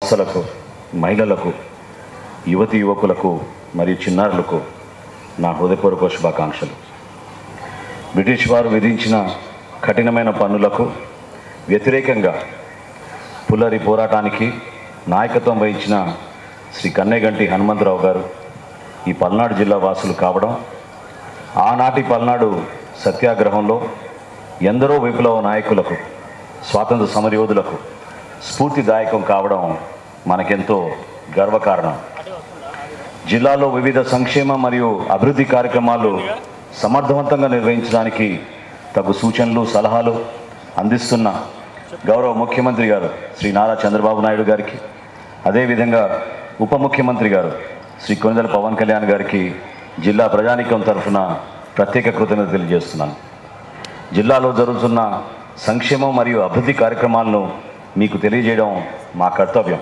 అసలకు మహిళలకు యువతి యువకులకు మరియు చిన్నారులకు నా హృదయపూర్వక శుభాకాంక్షలు బ్రిటిష్ వారు విధించిన కఠినమైన పన్నులకు వ్యతిరేకంగా పుల్లరి పోరాటానికి నాయకత్వం వహించిన శ్రీ కన్నెగంటి హనుమంతరావు గారు ఈ పల్నాడు జిల్లా వాసులు కావడం ఆనాటి పల్నాడు సత్యాగ్రహంలో ఎందరో విప్లవ నాయకులకు స్వాతంత్ర సమరయోధులకు స్ఫూర్తిదాయకం కావడం మనకెంతో గర్వకారణం జిల్లాలో వివిధ సంక్షేమ మరియు అభివృద్ధి కార్యక్రమాలు సమర్థవంతంగా నిర్వహించడానికి తగు సూచనలు సలహాలు అందిస్తున్న గౌరవ ముఖ్యమంత్రి గారు శ్రీ నారా చంద్రబాబు నాయుడు గారికి అదేవిధంగా ఉప ముఖ్యమంత్రి గారు శ్రీ కొనిదెల పవన్ కళ్యాణ్ గారికి జిల్లా ప్రజానీకం తరఫున ప్రత్యేక కృతజ్ఞత తెలియజేస్తున్నాను జిల్లాలో జరుగుతున్న సంక్షేమం మరియు అభివృద్ధి కార్యక్రమాలను మీకు తెలియజేయడం మా కర్తవ్యం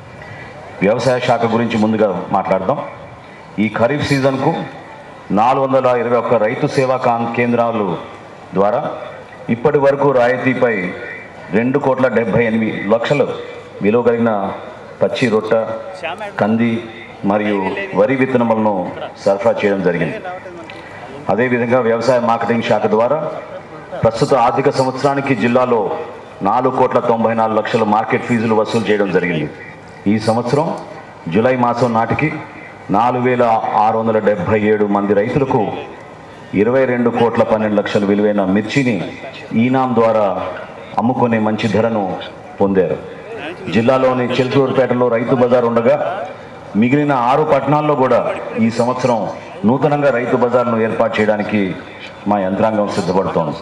వ్యవసాయ శాఖ గురించి ముందుగా మాట్లాడదాం ఈ ఖరీఫ్ సీజన్కు నాలుగు వందల ఇరవై ఒక్క రైతు సేవా కాన్- కేంద్రాలు ద్వారా ఇప్పటి వరకు రాయితీపై రెండు కోట్ల డెబ్బై ఎనిమిది లక్షలు విలువ కలిగిన పచ్చి రొట్ట కంది మరియు వరి విత్తనములను సరఫరా చేయడం జరిగింది అదేవిధంగా వ్యవసాయ మార్కెటింగ్ శాఖ ద్వారా ప్రస్తుత ఆర్థిక సంవత్సరానికి జిల్లాలో నాలుగు కోట్ల తొంభై నాలుగు లక్షల మార్కెట్ ఫీజులు వసూలు చేయడం జరిగింది ఈ సంవత్సరం జూలై మాసం నాటికి నాలుగు వేల ఆరు వందల డెబ్భై ఏడు మంది రైతులకు ఇరవై రెండు కోట్ల పన్నెండు లక్షల విలువైన మిర్చిని ఈనాం ద్వారా అమ్ముకునే మంచి ధరను పొందారు జిల్లాలోని చిలుకూరుపేటలో రైతు బజార్ ఉండగా మిగిలిన ఆరు పట్టణాల్లో కూడా ఈ సంవత్సరం నూతనంగా రైతు బజార్ను ఏర్పాటు చేయడానికి మా యంత్రాంగం సిద్ధపడుతోంది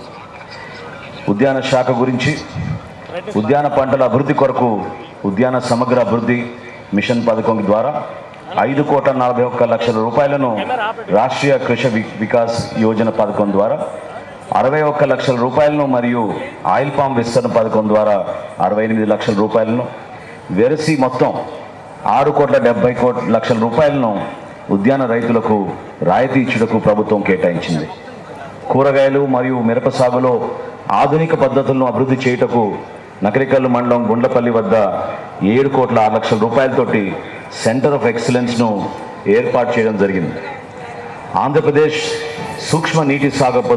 ఉద్యాన శాఖ గురించి ఉద్యాన పంటల అభివృద్ధి కొరకు ఉద్యాన సమగ్ర అభివృద్ధి మిషన్ పథకం ద్వారా ఐదు కోట్ల నలభై ఒక్క లక్షల రూపాయలను రాష్ట్రీయ కృషి వి- వికాస్ యోజన పథకం ద్వారా అరవై ఒక్క లక్షల రూపాయలను మరియు ఆయిల్ పామ్ విస్తరణ పథకం ద్వారా అరవై ఎనిమిది లక్షల రూపాయలను వెరసి మొత్తం ఆరు కోట్ల డెబ్బై కోట్ల లక్షల రూపాయలను ఉద్యాన రైతులకు రాయితీ ఇచ్చుటకు ప్రభుత్వం కేటాయించింది కూరగాయలు మరియు మిరప సాగులో ఆధునిక పద్ధతులను అభివృద్ధి చేయుటకు నకరికల్లు మండలం గుండ్లపల్లి వద్ద ఏడు కోట్ల ఆరు లక్షల రూపాయలతోటి సెంటర్ ఆఫ్ ఎక్సలెన్స్ను ఏర్పాటు చేయడం జరిగింది ఆంధ్రప్రదేశ్ సూక్ష్మ నీటి సాగు